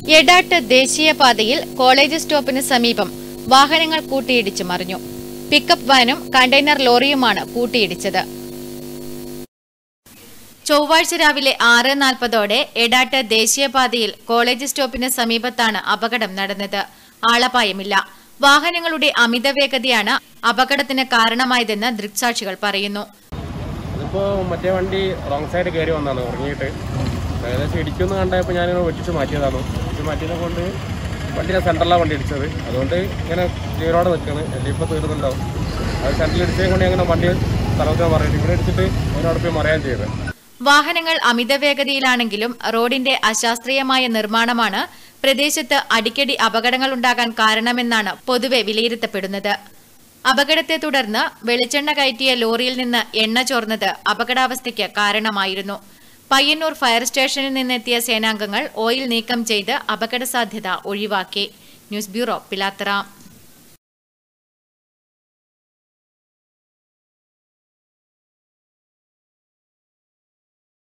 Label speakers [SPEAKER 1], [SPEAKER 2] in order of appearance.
[SPEAKER 1] എടാട്ട് ദേശീയപാതയിൽ കോളേജ് സ്റ്റോപ്പിന് സമീപം വാഹനങ്ങൾ കൂട്ടിയിടിച്ച് മറിഞ്ഞു പിക്കപ്പ് വാനും കണ്ടെയ്നർ ലോറിയുമാണ് കൂട്ടിയിടിച്ചത് ചൊവ്വാഴ്ച രാവിലെ ആറ് നാൽപ്പതോടെ എടാട്ട് ദേശീയപാതയിൽ കോളേജ് സ്റ്റോപ്പിന് സമീപത്താണ് അപകടം നടന്നത് ആളപായമില്ല വാഹനങ്ങളുടെ അമിത വേഗതയാണ് അപകടത്തിന് കാരണമായതെന്ന് ദൃക്സാക്ഷികൾ പറയുന്നു
[SPEAKER 2] അതിപ്പോ മറ്റേ വണ്ടി റോങ് സൈഡ് കയറി വന്നാണ് ഉറങ്ങിയിട്ട് ഏകദേശം ഇടിക്കുമെന്ന് കണ്ടപ്പോൾ ഞാൻ വെട്ടിച്ച് മാറ്റിയതാണ് വെട്ടിച്ച് മാറ്റിയതിനെ കൊണ്ട് വണ്ടിയുടെ സെൻറ്ററിലാണ് വണ്ടി ഇടിച്ചത് അതുകൊണ്ട് ഇങ്ങനെ ജീവനോടെ നിൽക്കുകയാണ് അല്ലെങ്കിൽ ഇപ്പോൾ തീർന്നുണ്ടാവും അത് സെൻറ്ററിൽ ഇടിച്ചതും കൊണ്ട് അങ്ങനെ വണ്ടി സ്ഥലത്തിന് പറയുന്നത് ഇവിടെ ഇടിച്ചിട്ട് അതിനോട് പോയി മറയാൻ ചെയ്തത്
[SPEAKER 1] വാഹനങ്ങൾ അമിത വേഗതയിലാണെങ്കിലും റോഡിന്റെ അശാസ്ത്രീയമായ നിർമ്മാണമാണ് പ്രദേശത്ത് അടിക്കടി അപകടങ്ങൾ ഉണ്ടാകാൻ കാരണമെന്നാണ് പൊതുവെ വിലയിരുത്തപ്പെടുന്നത് അപകടത്തെ തുടർന്ന് വെളിച്ചെണ്ണ കയറ്റിയ ലോറിയിൽ നിന്ന് എണ്ണ ചോർന്നത് അപകടാവസ്ഥയ്ക്ക് കാരണമായിരുന്നു പയ്യന്നൂർ ഫയർ സ്റ്റേഷനിൽ നിന്നെത്തിയ സേനാംഗങ്ങൾ ഓയിൽ നീക്കം ചെയ്ത് അപകട സാധ്യത ഒഴിവാക്കി ന്യൂസ് ബ്യൂറോ പിലാത്തറ